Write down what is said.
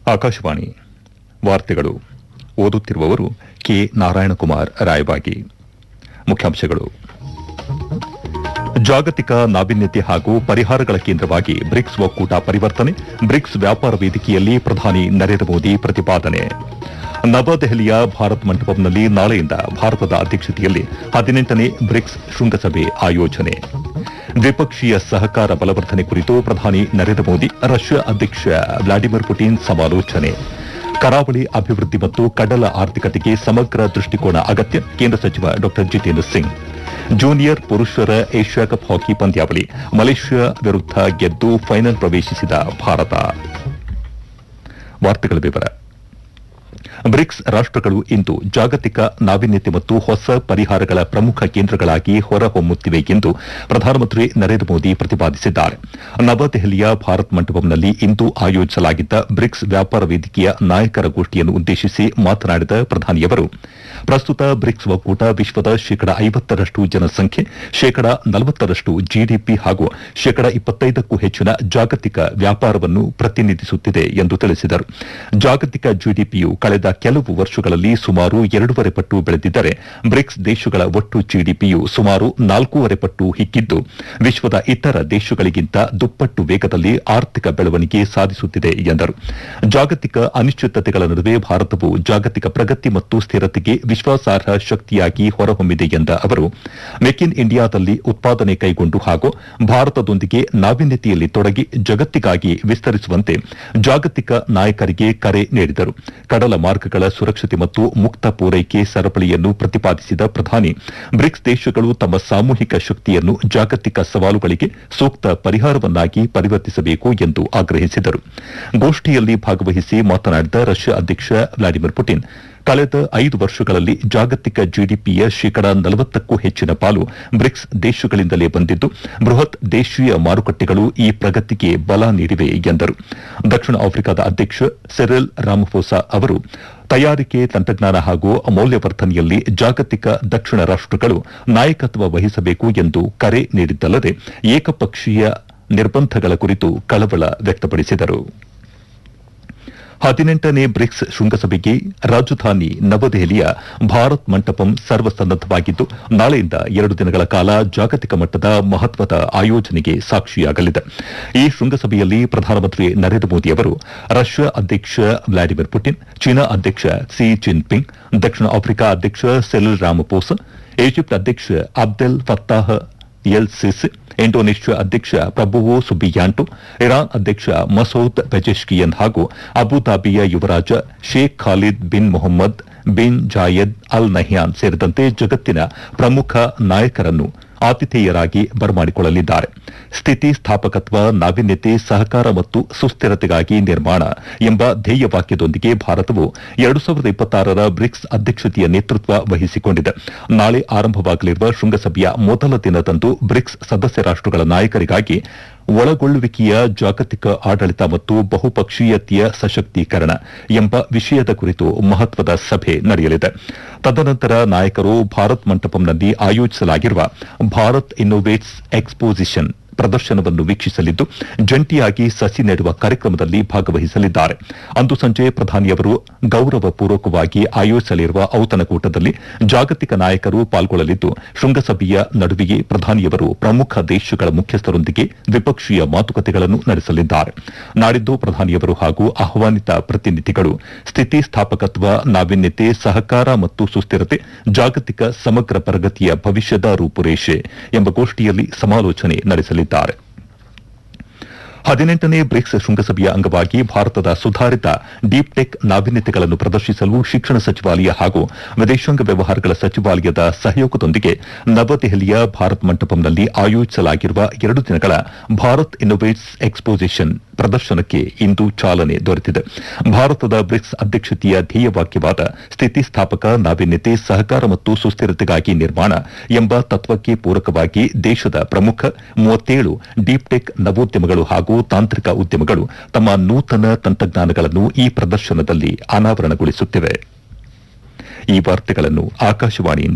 ಆಕಾಶವಾಣಿ ವಾರ್ತೆಗಳು ಓದುತ್ತಿರುವವರು ಕೆ ನಾರಾಯಣಕುಮಾರ್ ರಾಯಬಾಗಿ ಮುಖ್ಯಾಂಶಗಳು ಜಾಗತಿಕ ನಾವೀನ್ಯತೆ ಹಾಗೂ ಪರಿಹಾರಗಳ ಕೇಂದ್ರವಾಗಿ ಬ್ರಿಕ್ಸ್ ಒಕ್ಕೂಟ ಪರಿವರ್ತನೆ ಬ್ರಿಕ್ಸ್ ವ್ಯಾಪಾರ ವೇದಿಕೆಯಲ್ಲಿ ಪ್ರಧಾನಿ ನರೇಂದ್ರ ಮೋದಿ ಪ್ರತಿಪಾದನೆ ನವದೆಹಲಿಯ ಭಾರತ್ ಮಂಟಪಂನಲ್ಲಿ ನಾಳೆಯಿಂದ ಭಾರತದ ಅಧ್ಯಕ್ಷತೆಯಲ್ಲಿ ಹದಿನೆಂಟನೇ ಬ್ರಿಕ್ಸ್ ಶೃಂಗಸಭೆ ಆಯೋಜನೆ ದ್ವಿಪಕ್ಷೀಯ ಸಹಕಾರ ಬಲವರ್ಧನೆ ಕುರಿತು ಪ್ರಧಾನಿ ನರೇಂದ್ರ ಮೋದಿ ರಷ್ಯಾ ಅಧ್ಯಕ್ಷ ವ್ಲಾಡಿಮಿರ್ ಪುಟಿನ್ ಸಮಾಲೋಚನೆ ಕರಾವಳಿ ಅಭಿವೃದ್ಧಿ ಮತ್ತು ಕಡಲ ಆರ್ಥಿಕತೆಗೆ ಸಮಗ್ರ ದೃಷ್ಟಿಕೋನ ಅಗತ್ಯ ಕೇಂದ್ರ ಸಚಿವ ಡಾ ಜಿತೇಂದ್ರ ಸಿಂಗ್ ಜೂನಿಯರ್ ಪುರುಷರ ಏಷ್ಯಾ ಕಪ್ ಹಾಕಿ ಪಂದ್ಯಾವಳಿ ಮಲೇಷ್ಯಾ ವಿರುದ್ಧ ಗೆದ್ದು ಫೈನಲ್ ಪ್ರವೇಶಿಸಿದ ಭಾರತ ವಾರ್ತೆಗಳ ವಿವರ ಬ್ರಿಕ್ಸ್ ರಾಷ್ಟಗಳು ಇಂದು ಜಾಗತಿಕ ನಾವೀನ್ಯತೆ ಮತ್ತು ಹೊಸ ಪರಿಹಾರಗಳ ಪ್ರಮುಖ ಕೇಂದ್ರಗಳಾಗಿ ಹೊರಹೊಮ್ಮುತ್ತಿವೆ ಎಂದು ಪ್ರಧಾನಮಂತ್ರಿ ನರೇಂದ್ರ ಮೋದಿ ಪ್ರತಿಪಾದಿಸಿದ್ದಾರೆ ನವದೆಹಲಿಯ ಭಾರತ್ ಮಂಟಪಂನಲ್ಲಿ ಇಂದು ಆಯೋಜಿಸಲಾಗಿದ್ದ ಬ್ರಿಕ್ಸ್ ವ್ಯಾಪಾರ ವೇದಿಕೆಯ ನಾಯಕರ ಗೋಷ್ಠಿಯನ್ನು ಉದ್ದೇಶಿಸಿ ಮಾತನಾಡಿದ ಪ್ರಧಾನಿಯವರು ಪ್ರಸ್ತುತ ಬ್ರಿಕ್ಸ್ ಒಕ್ಕೂಟ ವಿಶ್ವದ ಶೇಕಡ ಐವತ್ತರಷ್ಟು ಜನಸಂಖ್ಯೆ ಶೇಕಡ ನಲವತ್ತರಷ್ಟು ಜಿಡಿಪಿ ಹಾಗೂ ಶೇಕಡ ಇಪ್ಪತ್ತೈದಕ್ಕೂ ಹೆಚ್ಚಿನ ಜಾಗತಿಕ ವ್ಯಾಪಾರವನ್ನು ಪ್ರತಿನಿಧಿಸುತ್ತಿದೆ ಎಂದು ತಿಳಿಸಿದರು ಜಾಗತಿಕ ಜಿಡಿಪಿಯು ಕಳೆದ ಕೆಲವು ವರ್ಷಗಳಲ್ಲಿ ಸುಮಾರು ಎರಡೂವರೆ ಪಟ್ಟು ಬೆಳೆದಿದ್ದರೆ ಬ್ರಿಕ್ಸ್ ದೇಶಗಳ ಒಟ್ಟು ಜಿಡಿಪಿಯು ಸುಮಾರು ನಾಲ್ಕೂವರೆ ಪಟ್ಟು ಹಿಕ್ಕಿದ್ದು ವಿಶ್ವದ ಇತರ ದೇಶಗಳಿಗಿಂತ ದುಪ್ಪಟ್ಟು ವೇಗದಲ್ಲಿ ಆರ್ಥಿಕ ಬೆಳವಣಿಗೆ ಸಾಧಿಸುತ್ತಿದೆ ಎಂದರು ಜಾಗತಿಕ ಅನಿಶ್ಚಿತತೆಗಳ ನಡುವೆ ಭಾರತವು ಜಾಗತಿಕ ಪ್ರಗತಿ ಮತ್ತು ಸ್ಥಿರತೆಗೆ ವಿಶ್ವಾಸಾರ್ಹ ಶಕ್ತಿಯಾಗಿ ಹೊರಹೊಮ್ಮಿದೆ ಎಂದ ಅವರು ಮೇಕ್ ಇನ್ ಇಂಡಿಯಾದಲ್ಲಿ ಉತ್ಪಾದನೆ ಕೈಗೊಂಡು ಹಾಗೂ ಭಾರತದೊಂದಿಗೆ ನಾವೀನ್ಯತೆಯಲ್ಲಿ ತೊಡಗಿ ಜಗತ್ತಿಗಾಗಿ ವಿಸ್ತರಿಸುವಂತೆ ಜಾಗತಿಕ ನಾಯಕರಿಗೆ ಕರೆ ನೀಡಿದರು ಕಡಲ ಮಾರ್ಗಗಳ ಸುರಕ್ಷತೆ ಮತ್ತು ಮುಕ್ತ ಪೂರೈಕೆ ಸರಪಳಿಯನ್ನು ಪ್ರತಿಪಾದಿಸಿದ ಪ್ರಧಾನಿ ಬ್ರಿಕ್ಸ್ ದೇಶಗಳು ತಮ್ಮ ಸಾಮೂಹಿಕ ಶಕ್ತಿಯನ್ನು ಜಾಗತಿಕ ಸವಾಲುಗಳಿಗೆ ಸೂಕ್ತ ಪರಿಹಾರವನ್ನಾಗಿ ಪರಿವರ್ತಿಸಬೇಕು ಎಂದು ಆಗ್ರಹಿಸಿದರು ಗೋಷ್ಠಿಯಲ್ಲಿ ಭಾಗವಹಿಸಿ ಮಾತನಾಡಿದ ರಷ್ಯಾ ಅಧ್ಯಕ್ಷ ವ್ಲಾಡಿಮಿರ್ ಪುಟಿನ್ ಕಳೆದ ಐದು ವರ್ಷಗಳಲ್ಲಿ ಜಾಗತಿಕ ಜಿಡಿಪಿಯ ಶೇಕಡ ನಲವತ್ತಕ್ಕೂ ಹೆಚ್ಚಿನ ಪಾಲು ಬ್ರಿಕ್ಸ್ ದೇಶಗಳಿಂದಲೇ ಬಂದಿದ್ದು ಬೃಹತ್ ದೇಶೀಯ ಮಾರುಕಟ್ಟೆಗಳು ಈ ಪ್ರಗತಿಗೆ ಬಲ ನೀಡಿವೆ ಎಂದರು ದಕ್ಷಿಣ ಆಫ್ರಿಕಾದ ಅಧ್ಯಕ್ಷ ಸೆರೆಲ್ ರಾಮಫೋಸಾ ಅವರು ತಯಾರಿಕೆ ತಂತ್ರಜ್ಞಾನ ಹಾಗೂ ಮೌಲ್ಯವರ್ಧನೆಯಲ್ಲಿ ಜಾಗತಿಕ ದಕ್ಷಿಣ ರಾಷ್ಟಗಳು ನಾಯಕತ್ವ ವಹಿಸಬೇಕು ಎಂದು ಕರೆ ನೀಡಿದ್ದಲ್ಲದೆ ಏಕಪಕ್ಷೀಯ ನಿರ್ಬಂಧಗಳ ಕುರಿತು ಕಳವಳ ವ್ಯಕ್ತಪಡಿಸಿದರು ಹದಿನೆಂಟನೇ ಬ್ರಿಕ್ಸ್ ಶೃಂಗಸಭೆಗೆ ರಾಜಧಾನಿ ನವದೆಹಲಿಯ ಭಾರತ್ ಮಂಟಪಂ ಸರ್ವಸನ್ನದ್ದವಾಗಿದ್ದು ನಾಳೆಯಿಂದ ಎರಡು ದಿನಗಳ ಕಾಲ ಜಾಗತಿಕ ಮಟ್ಟದ ಮಹತ್ವದ ಆಯೋಜನೆಗೆ ಸಾಕ್ಷಿಯಾಗಲಿದೆ ಈ ಶೃಂಗಸಭೆಯಲ್ಲಿ ಪ್ರಧಾನಮಂತ್ರಿ ನರೇಂದ್ರ ಮೋದಿ ಅವರು ರಷ್ಯಾ ಅಧ್ಯಕ್ಷ ವ್ಲಾಡಿಮಿರ್ ಪುಟಿನ್ ಚೀನಾ ಅಧ್ಯಕ್ಷ ಕ್ಸಿ ಜಿನ್ಪಿಂಗ್ ದಕ್ಷಿಣ ಆಫ್ರಿಕಾ ಅಧ್ಯಕ್ಷ ಸೆಲಿಲ್ ರಾಮಪೋಸ ಈಜಿಪ್ಟ್ ಅಧ್ಯಕ್ಷ Abdel Fattah el Sisi Indonesia ಅಧ್ಯಕ್ಷ ಪ್ರಭುವೋ ಸುಬಿಯಾಂಟೋ ಇರಾನ್ ಅಧ್ಯಕ್ಷ ಮಸೂದ್ ಪೆಜೆಶ್ಕಿಯನ್ ಹಾಗೂ ಅಬುದಾಬಿಯ ಯುವರಾಜ Sheikh Khalid bin Mohammed bin Zayed Al Nahyan ಸೇರಿದಂತೆ ಜಗತ್ತಿನ ಪ್ರಮುಖ ನಾಯಕರನ್ನು ಆತಿಥೇಯರಾಗಿ ಬರಮಾಡಿಕೊಳ್ಳಲಿದ್ದಾರೆ ಸ್ಥಿತಿ ಸ್ಥಾಪಕತ್ವ ನಾವೀನ್ಯತೆ ಸಹಕಾರ ಮತ್ತು ಸುಸ್ಥಿರತೆಗಾಗಿ ನಿರ್ಮಾಣ ಎಂಬ ಧ್ಯೇಯವಾಕ್ಯದೊಂದಿಗೆ ಭಾರತವು ಎರಡು ಸಾವಿರದ ಇಪ್ಪತ್ತಾರರ ಬ್ರಿಕ್ಸ್ ಅಧ್ಯಕ್ಷತೆಯ ನೇತೃತ್ವ ವಹಿಸಿಕೊಂಡಿದೆ ನಾಳೆ ಆರಂಭವಾಗಲಿರುವ ಶೃಂಗಸಭೆಯ ಮೊದಲ ದಿನದಂದು ಬ್ರಿಕ್ಸ್ ಸದಸ್ಯ ರಾಷ್ಟಗಳ ನಾಯಕರಿಗಾಗಿ ಒಳಗೊಳ್ಳುವಿಕೆಯ ಜಾಗತಿಕ ಆಡಳಿತ ಮತ್ತು ಬಹುಪಕ್ಷೀಯತೆಯ ಸಶಕ್ತೀಕರಣ ಎಂಬ ವಿಷಯದ ಕುರಿತು ಮಹತ್ವದ ಸಭೆ ನಡೆಯಲಿದೆ ತದನಂತರ ನಾಯಕರು ಭಾರತ್ ಮಂಟಪಂನಲ್ಲಿ ಆಯೋಜಿಸಲಾಗಿರುವ ಭಾರತ್ ಇನ್ನೋವೇಟ್ಸ್ ಎಕ್ಸ್ಪೋಸಿಷನ್ ಪ್ರದರ್ಶನವನ್ನು ವೀಕ್ಷಿಸಲಿದ್ದು ಜಂಟಿಯಾಗಿ ಸಸಿ ನೆಡುವ ಕಾರ್ಯಕ್ರಮದಲ್ಲಿ ಭಾಗವಹಿಸಲಿದ್ದಾರೆ ಅಂದು ಸಂಜೆ ಪ್ರಧಾನಿಯವರು ಗೌರವಪೂರ್ವಕವಾಗಿ ಆಯೋಜಿಸಲಿರುವ ಔತಣಕೂಟದಲ್ಲಿ ಜಾಗತಿಕ ನಾಯಕರು ಪಾಲ್ಗೊಳ್ಳಲಿದ್ದು ಶೃಂಗಸಭೆಯ ನಡುವೆಯೇ ಪ್ರಧಾನಿಯವರು ಪ್ರಮುಖ ದೇಶಗಳ ಮುಖ್ಯಸ್ಥರೊಂದಿಗೆ ದ್ವಿಪಕ್ಷೀಯ ಮಾತುಕತೆಗಳನ್ನು ನಡೆಸಲಿದ್ದಾರೆ ನಾಡಿದ್ದು ಪ್ರಧಾನಿಯವರು ಹಾಗೂ ಆಹ್ವಾನಿತ ಪ್ರತಿನಿಧಿಗಳು ಸ್ಥಿತಿಸ್ಥಾಪಕತ್ವ ನಾವೀನ್ಯತೆ ಸಹಕಾರ ಮತ್ತು ಸುಸ್ಥಿರತೆ ಜಾಗತಿಕ ಸಮಗ್ರ ಪ್ರಗತಿಯ ಭವಿಷ್ಯದ ರೂಪುರೇಷೆ ಎಂಬ ಗೋಷ್ಠಿಯಲ್ಲಿ ಸಮಾಲೋಚನೆ ನಡೆಸಲಿದ್ದಾರೆ ಹದಿನೆಂಟನೇ ಬ್ರಿಕ್ಸ್ ಶೃಂಗಸಭೆಯ ಅಂಗವಾಗಿ ಭಾರತದ ಸುಧಾರಿತ ಡೀಪ್ ಟೆಕ್ ನಾವೀನ್ಯತೆಗಳನ್ನು ಪ್ರದರ್ಶಿಸಲು ಶಿಕ್ಷಣ ಸಚಿವಾಲಯ ಹಾಗೂ ವಿದೇಶಾಂಗ ವ್ಯವಹಾರಗಳ ಸಚಿವಾಲಯದ ಸಹಯೋಗದೊಂದಿಗೆ ನವದೆಹಲಿಯ ಭಾರತ್ ಮಂಟಪಂನಲ್ಲಿ ಆಯೋಜಿಸಲಾಗಿರುವ ಎರಡು ದಿನಗಳ ಭಾರತ್ ಇನ್ನೋವೇಟ್ಸ್ ಎಕ್ಸ್ಪೋಸಿಷನ್ ಪ್ರದರ್ಶನಕ್ಕೆ ಇಂದು ಚಾಲನೆ ದೊರೆತಿದೆ ಭಾರತದ ಬ್ರಿಕ್ಸ್ ಅಧ್ಯಕ್ಷತೆಯ ಧ್ಯೇಯವಾಕ್ಯವಾದ ಸ್ಥಿತಿಸ್ಥಾಪಕ ನಾವೀನ್ಯತೆ ಸಹಕಾರ ಮತ್ತು ಸುಸ್ಥಿರತೆಗಾಗಿ ನಿರ್ಮಾಣ ಎಂಬ ತತ್ವಕ್ಕೆ ಪೂರಕವಾಗಿ ದೇಶದ ಪ್ರಮುಖ ಮೂವತ್ತೇಳು ಡೀಪ್ ಟೆಕ್ ನವೋದ್ಯಮಗಳು ಹಾಗೂ ತಾಂತ್ರಿಕ ಉದ್ಯಮಗಳು ತಮ್ಮ ನೂತನ ತಂತ್ರಜ್ಞಾನಗಳನ್ನು ಈ ಪ್ರದರ್ಶನದಲ್ಲಿ ಅನಾವರಣಗೊಳಿಸುತ್ತಿವೆ ಈ ವಾರ್ತೆಗಳನ್ನು ಆಕಾಶವಾಣಿಯಿಂದ